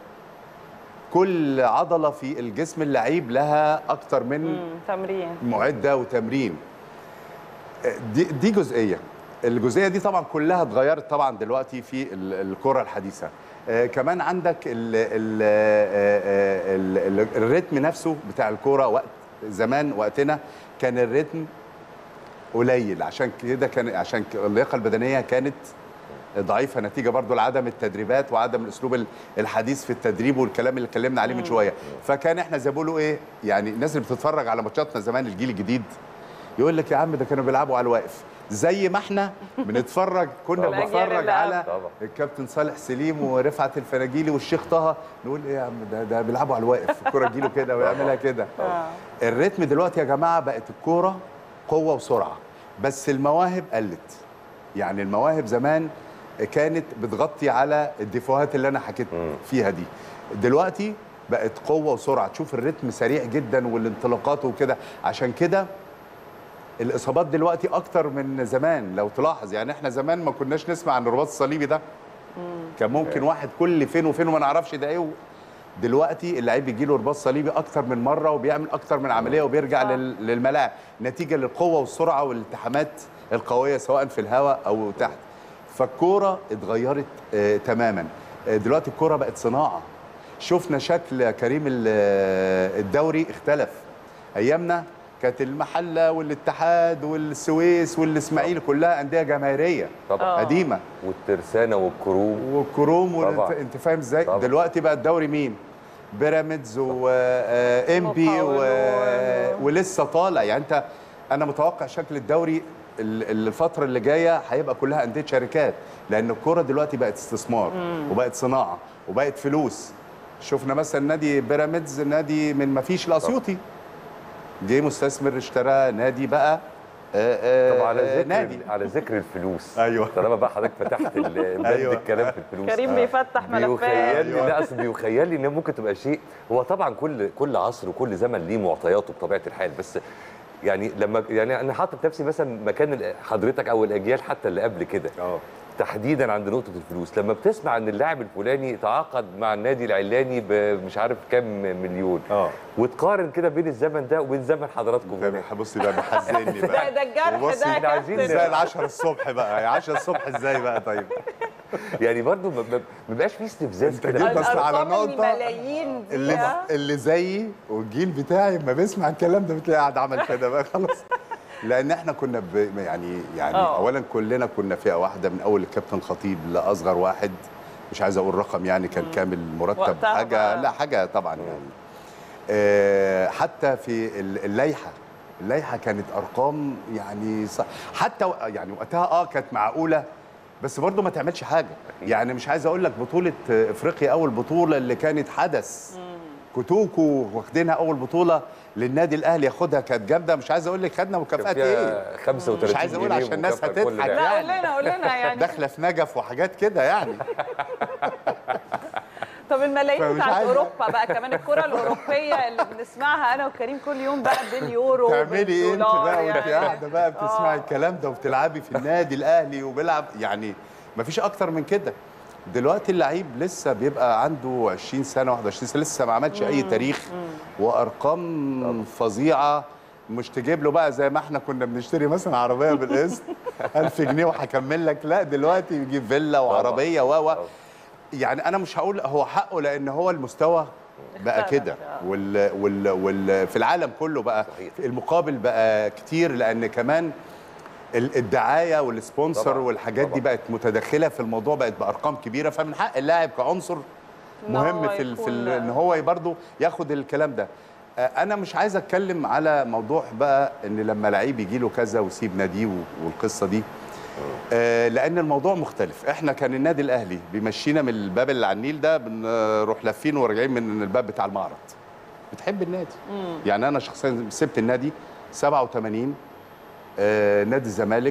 كل عضله في الجسم اللعيب لها اكتر من مم، تمرين معده وتمرين دي دي جزئيه الجزئيه دي طبعا كلها اتغيرت طبعا دلوقتي في ال- الكره الحديثه آه كمان عندك ال ال آه ال ال الريتم نفسه بتاع الكوره وقت زمان وقتنا كان الريتم قليل عشان كده كان عشان ك- اللياقه البدنيه كانت ضعيفه نتيجه برضو لعدم التدريبات وعدم الاسلوب ال- الحديث في التدريب والكلام اللي اتكلمنا عليه من شويه فكان احنا زي ما بيقولوا ايه يعني الناس اللي بتتفرج على ماتشاتنا زمان الجيل الجديد يقول لك يا عم ده كانوا بيلعبوا على الواقف زي ما احنا بنتفرج كنا طبعا. بنتفرج اللي على طبعا. الكابتن صالح سليم ورفعت الفناجيلي والشيخ طه نقول ايه يا عم ده ده بيلعبوا على الواقف الكوره تجيله كده ويعملها كده الريتم دلوقتي يا جماعه بقت الكوره قوه وسرعه بس المواهب قلت يعني المواهب زمان كانت بتغطي على الديفوهات اللي انا حكيت فيها دي دلوقتي بقت قوه وسرعه تشوف الريتم سريع جدا والانطلاقات وكده عشان كده الاصابات دلوقتي اكتر من زمان لو تلاحظ يعني احنا زمان ما كناش نسمع عن الرباط الصليبي ده كان ممكن واحد كل فين وفين وما نعرفش ده ايه دلوقتي اللعيب بيجي له رباط صليبي اكتر من مره وبيعمل اكتر من عمليه وبيرجع لل- للملاعب نتيجه للقوه والسرعه والالتحامات القويه سواء في الهواء او تحت فالكوره اتغيرت آه تماما آه دلوقتي الكوره بقت صناعه شفنا شكل كريم ال- آه، الدوري اختلف ايامنا كانت المحله والاتحاد والسويس والاسماعيلي كلها انديه جماهيريه طبعا قديمه والترسانه والكروم والكروم طبعاً. وانت انت فاهم ازاي طبعاً. دلوقتي بقى الدوري مين بيراميدز وانبي مقاولون. ولسه طالع يعني انت انا متوقع شكل الدوري ال- الفتره اللي جايه هيبقى كلها انديه شركات لان الكوره دلوقتي بقت استثمار وبقت صناعه وبقت فلوس شفنا مثلا نادي بيراميدز نادي من ما فيش الاسيوطي جه مستثمر اشترى نادي بقى آه، آه، طب على آه، ذكر نادي على ذكر الفلوس أيوة. طالما بقى حضرتك فتحت ال- بند أيوة. الكلام في الفلوس كريم بيفتح ملفات بيخيل لي لا اصل بيخيل لي ان ممكن تبقى شيء هو طبعا كل كل عصر وكل زمن ليه معطياته بطبيعه الحال بس يعني لما يعني انا حاطط نفسي مثلا مكان ال- حضرتك او الاجيال حتى اللي قبل كده اه تحديدا عند نقطه الفلوس لما بتسمع ان اللاعب الفلاني تعاقد مع النادي العلاني بمش عارف كام مليون اه وتقارن كده بين الزمن ده وبين زمن حضراتكم ده بصي بقى محزنني ده بقى ده الجرح وبص ده إحنا يا عايزين كابتن ازاي ال 10 الصبح بقى 10 الصبح ازاي بقى طيب يعني برضو ما ما- ما بيبقاش فيه استفزاز أنت كده جيت بس على الأرقام نقطة الملايين دي اللي آه. اللي زيي والجيل بتاعي لما بيسمع الكلام ده بتلاقي قاعد عمل كده بقى خلاص لان احنا كنا ب... يعني يعني آه. اولا كلنا كنا فئه واحده من اول الكابتن خطيب لاصغر واحد مش عايز اقول رقم يعني كان كامل مرتب وقتها حاجه بقى. لا حاجه طبعا يعني آه حتى في ال- اللائحه اللائحه كانت ارقام يعني صح حتى و- يعني وقتها اه كانت معقوله بس برضه ما تعملش حاجه يعني مش عايز اقول لك بطوله افريقيا اول بطوله اللي كانت حدث كوتوكو واخدينها اول بطوله للنادي الاهلي ياخدها كانت جامده مش عايز اقول لك خدنا مكافآت ايه فيها 35 مش عايز اقول جنيه عشان الناس ومكافأة كل هتضحك ده. لا قول يعني. لنا قول لنا يعني داخله في نجف وحاجات كده يعني طب الملايين فمش بتاعت عايز- اوروبا بقى كمان الكره الاوروبيه اللي بنسمعها انا وكريم كل يوم بقى باليورو تعملي ايه انت بالدولار بقى وانت يعني. قاعده بقى بتسمعي آه. الكلام ده وبتلعبي في النادي الاهلي وبيلعب يعني ما فيش اكتر من كده دلوقتي اللعيب لسه بيبقى عنده 20 سنه 21 سنه لسه ما عملش اي تاريخ وارقام فظيعه مش تجيب له بقى زي ما احنا كنا بنشتري مثلا عربيه بالقسط 1000 جنيه وهكمل لك لا دلوقتي يجيب فيلا وعربيه و و يعني انا مش هقول هو حقه لان هو المستوى بقى اختلف، كده آه. وال وال وال في العالم كله بقى صحيح. المقابل بقى كتير لان كمان ال- الدعايه والسبونسر طبعاً، والحاجات دي طبعاً. بقت متداخله في الموضوع بقت بارقام كبيره فمن حق اللاعب كعنصر إن مهم هو في ال في ال يكون- ان هو برضه ياخد الكلام ده آه، انا مش عايز اتكلم على موضوع بقى ان لما لعيب يجي له كذا ويسيب ناديه و- والقصه دي آه، لان الموضوع مختلف احنا كان النادي الاهلي بيمشينا من الباب اللي على النيل ده بنروح لافين وراجعين من الباب بتاع المعرض بتحب النادي يعني انا شخصيا سبت النادي 87 آه، نادي الزمالك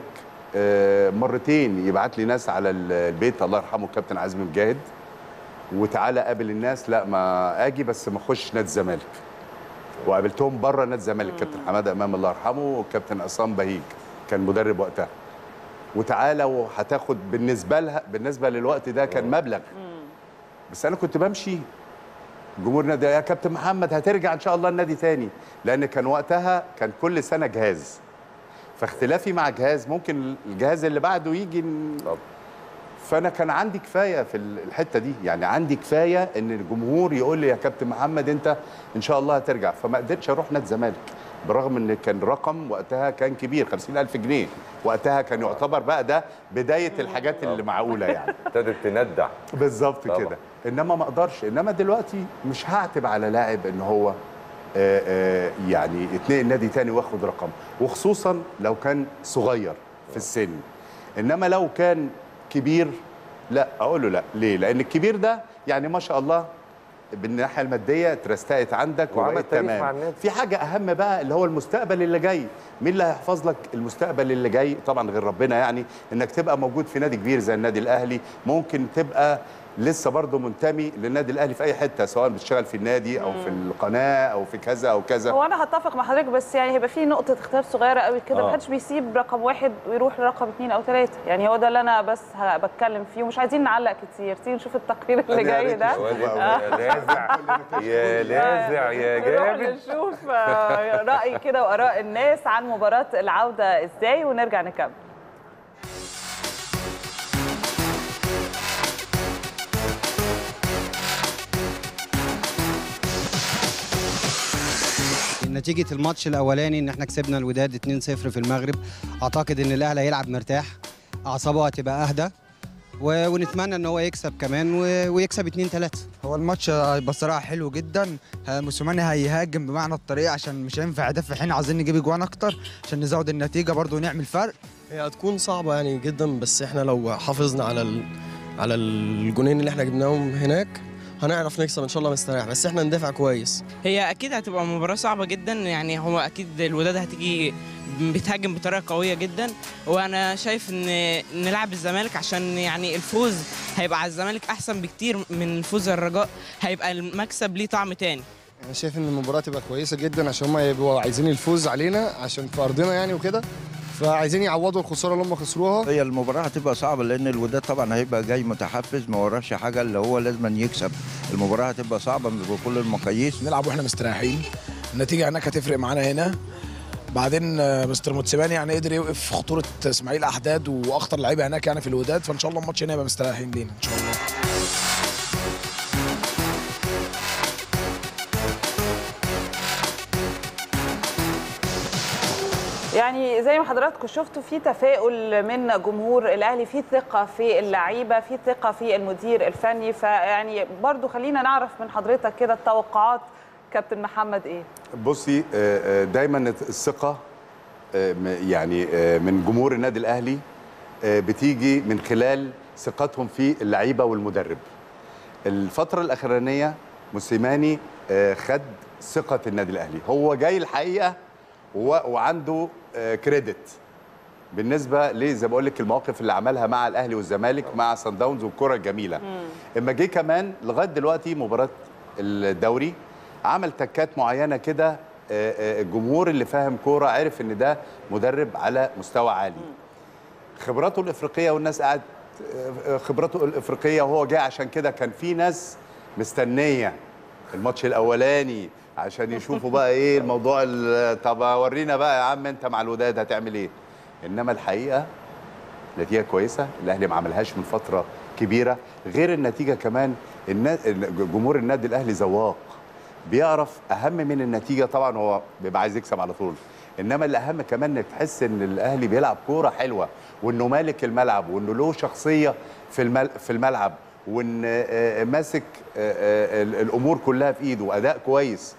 آه، مرتين يبعت لي ناس على ال- البيت الله يرحمه الكابتن عزمي مجاهد وتعالى قابل الناس لا ما اجي بس ما اخش نادي الزمالك وقابلتهم بره نادي الزمالك كابتن حماده امام الله يرحمه والكابتن عصام بهيج كان مدرب وقتها وتعالى وهتاخد بالنسبه لها بالنسبه للوقت ده كان مبلغ بس انا كنت بمشي جمهور نادي يا كابتن محمد هترجع ان شاء الله النادي تاني لان كان وقتها كان كل سنه جهاز فاختلافي مع جهاز ممكن الجهاز اللي بعده يجي ن- فانا كان عندي كفايه في ال- الحته دي يعني عندي كفايه ان الجمهور يقول لي يا كابتن محمد انت ان شاء الله هترجع فما قدرتش اروح نادي الزمالك برغم ان كان رقم وقتها كان كبير 50000 جنيه وقتها كان يعتبر بقى ده بدايه الحاجات اللي معقوله يعني ابتدت تندع بالظبط طبعا. كده انما ما اقدرش انما دلوقتي مش هعتب على لاعب ان هو آه، آه، يعني يتنقل نادي تاني واخد رقم وخصوصا لو كان صغير في السن انما لو كان كبير لا اقول له لا ليه لان الكبير ده يعني ما شاء الله بالناحيه الماديه اترستقت عندك وعمل وبقت تاريخ تمام مع النادي. في حاجه اهم بقى اللي هو المستقبل اللي جاي مين اللي هيحفظ لك المستقبل اللي جاي طبعا غير ربنا يعني انك تبقى موجود في نادي كبير زي النادي الاهلي ممكن تبقى لسه برضه منتمي للنادي الاهلي في اي حته سواء بتشتغل في النادي او في القناه او في كذا او كذا هو انا هتفق مع حضرتك بس يعني هيبقى في نقطه اختلاف صغيره قوي كده آه. ما حدش بيسيب رقم واحد ويروح لرقم اثنين او ثلاثه يعني هو ده اللي انا بس ه- بتكلم فيه ومش عايزين نعلق كتير تيجي نشوف التقرير اللي أنا جاي قريت ده السؤال ده. يا لازع يا لازع يا نروح جامد نشوف آه، راي كده واراء الناس عن مباراه العوده ازاي ونرجع نكمل نتيجة الماتش الأولاني إن إحنا كسبنا الوداد 2-0 في المغرب أعتقد إن الأهلي هيلعب مرتاح أعصابه هتبقى أهدى و- ونتمنى إن هو يكسب كمان و- ويكسب 2-3 هو الماتش هيبقى صراحة حلو جدا ها- موسيماني هيهاجم بمعنى الطريقة عشان مش هينفع يدافع احنا عايزين نجيب اجوان اكتر عشان نزود النتيجة برضو ونعمل فرق هي هتكون صعبة يعني جدا بس احنا لو حافظنا على ال... على الجونين اللي احنا جبناهم هناك هنعرف نكسب ان شاء الله مستريح بس احنا ندافع كويس هي اكيد هتبقى مباراه صعبه جدا يعني هو اكيد الوداد هتيجي بتهاجم بطريقه قويه جدا وانا شايف ان نلعب الزمالك عشان يعني الفوز هيبقى على الزمالك احسن بكتير من فوز الرجاء هيبقى المكسب ليه طعم تاني انا شايف ان المباراه تبقى كويسه جدا عشان هم يبقوا عايزين الفوز علينا عشان في ارضنا يعني وكده فعايزين يعوضوا الخساره اللي هم خسروها هي المباراة هتبقى صعبة لأن الوداد طبعا هيبقى جاي متحفز ما وراش حاجة اللي هو لازم يكسب المباراة هتبقى صعبة بكل المقاييس نلعب واحنا مستريحين النتيجه هناك هتفرق معانا هنا بعدين آه، مستر موتسيباني يعني قدر يوقف خطوره اسماعيل احداد واخطر لعيبه هناك يعني في الوداد فان شاء الله الماتش هنا يبقى مستريحين لينا ان شاء الله يعني زي ما حضراتكم شفتوا في تفاؤل من جمهور الاهلي في ثقه في اللعيبه في ثقه في المدير الفني فيعني برضو خلينا نعرف من حضرتك كده التوقعات كابتن محمد ايه بصي آه، آه، دايما الثقه آه، م- يعني آه، من جمهور النادي الاهلي آه، بتيجي من خلال ثقتهم في اللعيبه والمدرب الفتره الاخرانيه موسيماني آه، خد ثقه النادي الاهلي هو جاي الحقيقه و- وعنده آه، كريدت بالنسبه ليه زي ما بقول لك المواقف اللي عملها مع الاهلي والزمالك مع سان داونز والكره الجميله اما جه كمان لغايه دلوقتي مباراه الدوري عمل تكات معينه كده آه، آه، الجمهور اللي فاهم كوره عرف ان ده مدرب على مستوى عالي خبراته الافريقيه والناس قاعد آه، آه، خبراته الافريقيه وهو جاي عشان كده كان في ناس مستنيه الماتش الاولاني عشان يشوفوا بقى ايه الموضوع ال- طب ورينا بقى يا عم انت مع الوداد هتعمل ايه انما الحقيقه نتيجه كويسه الاهلي ما عملهاش من فتره كبيره غير النتيجه كمان النا- جمهور النادي الاهلي ذواق بيعرف اهم من النتيجه طبعا هو بيبقى عايز يكسب على طول انما الاهم كمان انك تحس ان الاهلي بيلعب كوره حلوه وانه مالك الملعب وانه له شخصيه في المل في الملعب وان آه، ماسك آه، آه، ال- الامور كلها في ايده واداء كويس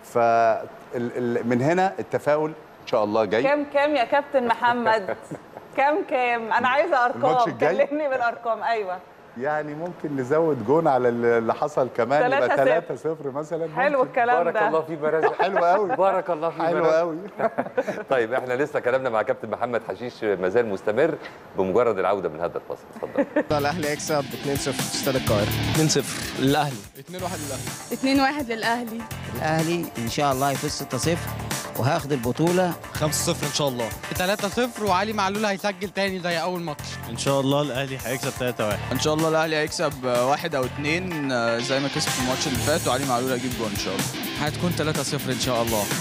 فمن هنا التفاؤل ان شاء الله جاي كام كام يا كابتن محمد كام كام انا عايزه الماتش ارقام الجاي؟ كلمني بالارقام ايوه يعني ممكن نزود جون على اللي حصل كمان يبقى 3-0. 3-0 مثلا حلو ممكن. الكلام بارك ده الله فيك مرازق حلو قوي بارك الله فيك حلو مرازق. قوي طيب احنا لسه كلامنا مع كابتن محمد حشيش مازال مستمر بمجرد العوده من هذا الفصل اتفضل الاهلي يكسب 2-0 في استاد القاهره 2-0 للاهلي 2-1 للاهلي 2-1 للاهلي الاهلي ان شاء الله هيفوز 6-0 وهياخد البطوله 5-0 ان شاء الله 3-0 وعلي معلول هيسجل تاني زي اول ماتش ان شاء الله الاهلي هيكسب 3-1 ان شاء الله الاهلي هيكسب واحد او اتنين آه، زي ما كسب في الماتش اللي فات وعلي معلول هيجيب جول ان شاء الله هتكون 3-0 ان شاء الله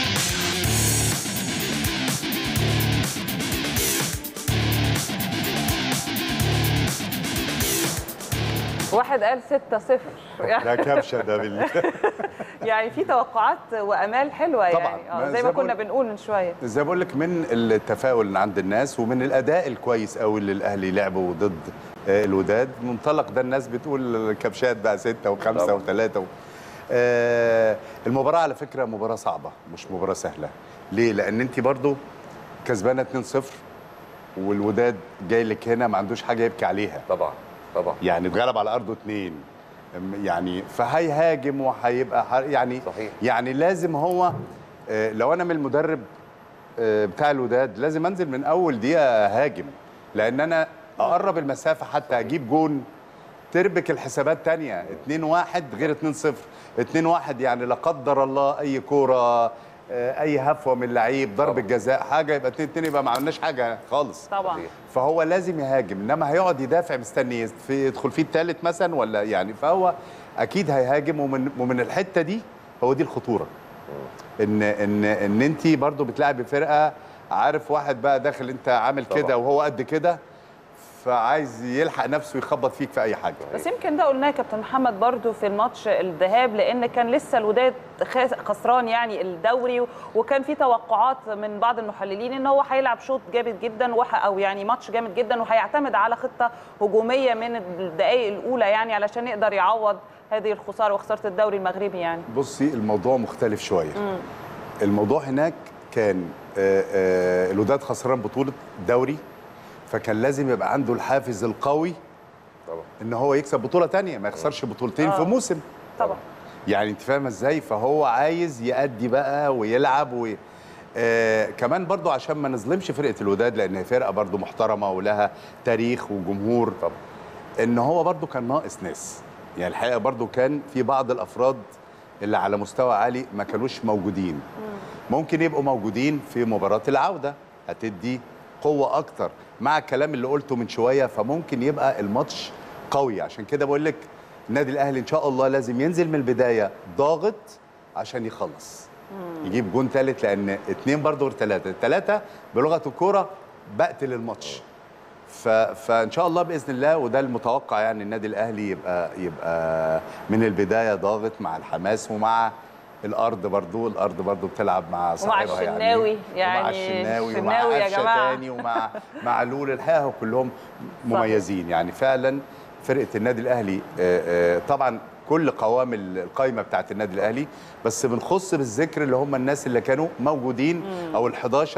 واحد قال 6-0 ده كبشه ده بال... يعني في توقعات وامال حلوه طبعاً. يعني ما اه زي زي ما بقول- كنا بنقول من شويه زي ما بقول لك من التفاؤل اللي عند الناس ومن الاداء الكويس قوي اللي الاهلي لعبه ضد آه، الوداد منطلق ده الناس بتقول كبشات بقى ستة وخمسة طبعاً. وثلاثة و... آه المباراة على فكرة مباراة صعبة مش مباراة سهلة ليه؟ لأن أنت برضو كسبانة 2-0 والوداد جاي لك هنا ما عندوش حاجة يبكي عليها طبعا طبعا يعني اتغلب على أرضه اتنين يعني فهيهاجم وهيبقى ح- يعني صحيح. يعني لازم هو آه، لو انا من المدرب آه، بتاع الوداد لازم انزل من اول دقيقه اهاجم لان انا اقرب المسافه حتى اجيب جون تربك الحسابات تانية 2-1 غير 2-0 2-1 يعني لا قدر الله اي كوره آه، اي هفوه من اللعيب ضربه جزاء حاجه يبقى 2-2 يبقى ما عملناش حاجه خالص طبعا فهو لازم يهاجم انما هيقعد يدافع مستني يست- في يدخل فيه الثالث مثلا ولا يعني فهو اكيد هيهاجم ومن ومن الحته دي هو دي الخطوره ان ان ان انت برضو بتلعبي فرقه عارف واحد بقى داخل انت عامل طبعا. كده وهو قد كده فعايز يلحق نفسه يخبط فيك في اي حاجه بس يمكن ده قلناه يا كابتن محمد برضو في الماتش الذهاب لان كان لسه الوداد خاس- خسران يعني الدوري و- وكان في توقعات من بعض المحللين ان هو هيلعب شوط جامد جدا وح او يعني ماتش جامد جدا وهيعتمد على خطه هجوميه من الدقائق الاولى يعني علشان يقدر يعوض هذه الخساره وخساره الدوري المغربي يعني بصي الموضوع مختلف شويه مم. الموضوع هناك كان آه، آه، الوداد خسران بطوله دوري فكان لازم يبقى عنده الحافز القوي طبعا ان هو يكسب بطوله تانية ما يخسرش بطولتين آه. في موسم طبعا يعني انت فاهمه ازاي فهو عايز يأدي بقى ويلعب و... آه كمان برضو عشان ما نظلمش فرقه الوداد لان هي فرقه برضو محترمه ولها تاريخ وجمهور طبعا ان هو برضو كان ناقص ناس يعني الحقيقه برضو كان في بعض الافراد اللي على مستوى عالي ما كانوش موجودين ممكن يبقوا موجودين في مباراه العوده هتدي قوه اكتر مع الكلام اللي قلته من شويه فممكن يبقى الماتش قوي عشان كده بقول لك النادي الاهلي ان شاء الله لازم ينزل من البدايه ضاغط عشان يخلص يجيب جون ثالث لان اتنين برضه غير ثلاثه الثلاثه بلغه الكوره بقتل الماتش ف... فان شاء الله باذن الله وده المتوقع يعني النادي الاهلي يبقى يبقى من البدايه ضاغط مع الحماس ومع الارض برضو الارض برضو بتلعب مع صاحبها الشناوي، يعني يعني ومع الشناوي ومع الشناوي يا قفشه جماعة. تاني ومع مع لول الحقيقه كلهم مميزين يعني فعلا فرقه النادي الاهلي آه، آه، طبعا كل قوام القائمه بتاعت النادي الاهلي بس بنخص بالذكر اللي هم الناس اللي كانوا موجودين او ال11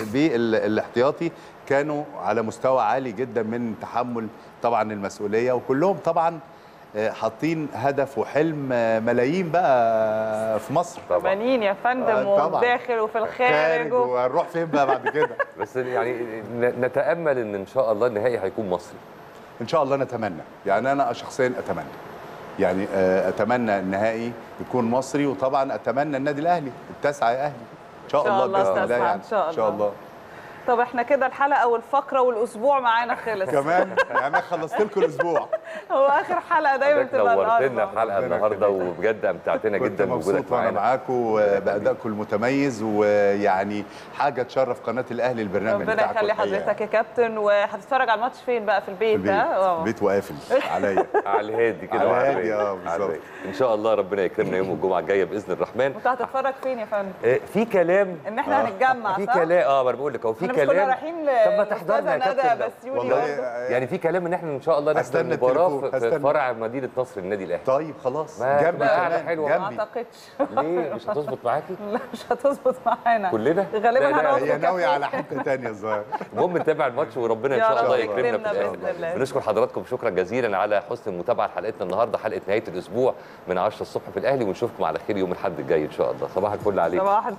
بالاحتياطي كانوا على مستوى عالي جدا من تحمل طبعا المسؤوليه وكلهم طبعا آه، حاطين هدف وحلم آه، ملايين بقى في مصر طبعا بنين يا فندم آه، طبعاً. والداخل وفي الخارج خارج و... وهنروح فين بقى بعد كده بس يعني ن- نتامل ان ان شاء الله النهائي هيكون مصري ان شاء الله نتمنى يعني انا شخصيا اتمنى يعني آه، اتمنى النهائي يكون مصري وطبعا اتمنى النادي الاهلي التاسعه يا اهلي ان شاء إن شاء الله الله باذن الله التاسعة، يعني إن شاء ان شاء الله. الله طب احنا كده الحلقه والفقره والاسبوع معانا خلص كمان يعني انا خلصت لكم الاسبوع هو اخر حلقه دايما حضرتك بتبقى نورتنا النهارده الحلقه النهارده وبجد امتعتنا كنت جدا مبسوط بوجودك وانا معانا معاكم بادائكم المتميز ويعني حاجه تشرف قناه الاهلي البرنامج ربنا بتاعكم يخلي الحقيقة. حضرتك يا كابتن وهتتفرج على الماتش فين بقى في البيت, في البيت ها؟ آه. البيت وقافل عليا على الهادي كده على وعلى الهادي، الرايق. آه، على بالظبط. الرايق. ان شاء الله ربنا يكرمنا يوم الجمعه الجايه باذن الرحمن انت هتتفرج فين يا فندم؟ آه، في كلام ان احنا آه، هنتجمع في صح؟ كلام اه ما انا بقول لك هو في احنا مش كنا كلام رايحين طب ما للأستاذة تحضرنا يا ندى كابتن لو- بسيوني والله برضه. يعني في كلام ان احنا ان شاء الله نحضر استنى مباراه التليفون. في هستنى. فرع مدينه نصر النادي الاهلي طيب خلاص ما جنبي تبقى قاعدة كمان حلوة. ما جنبي اعتقدش ليه مش هتظبط معاكي لا مش هتظبط معانا كلنا غالبا لا، لا، هنقعد هي في ناويه كافيه. على حته ثانيه الظاهر المهم نتابع الماتش وربنا ان يا شاء رب الله يكرمنا يكرمنا في بإذن الاخر الله. بنشكر حضراتكم شكرا جزيلا على حسن المتابعه لحلقتنا النهارده حلقه نهايه الاسبوع من 10 الصبح في الاهلي ونشوفكم على خير يوم الاحد الجاي ان شاء الله صباح الفل عليكم صباح الفل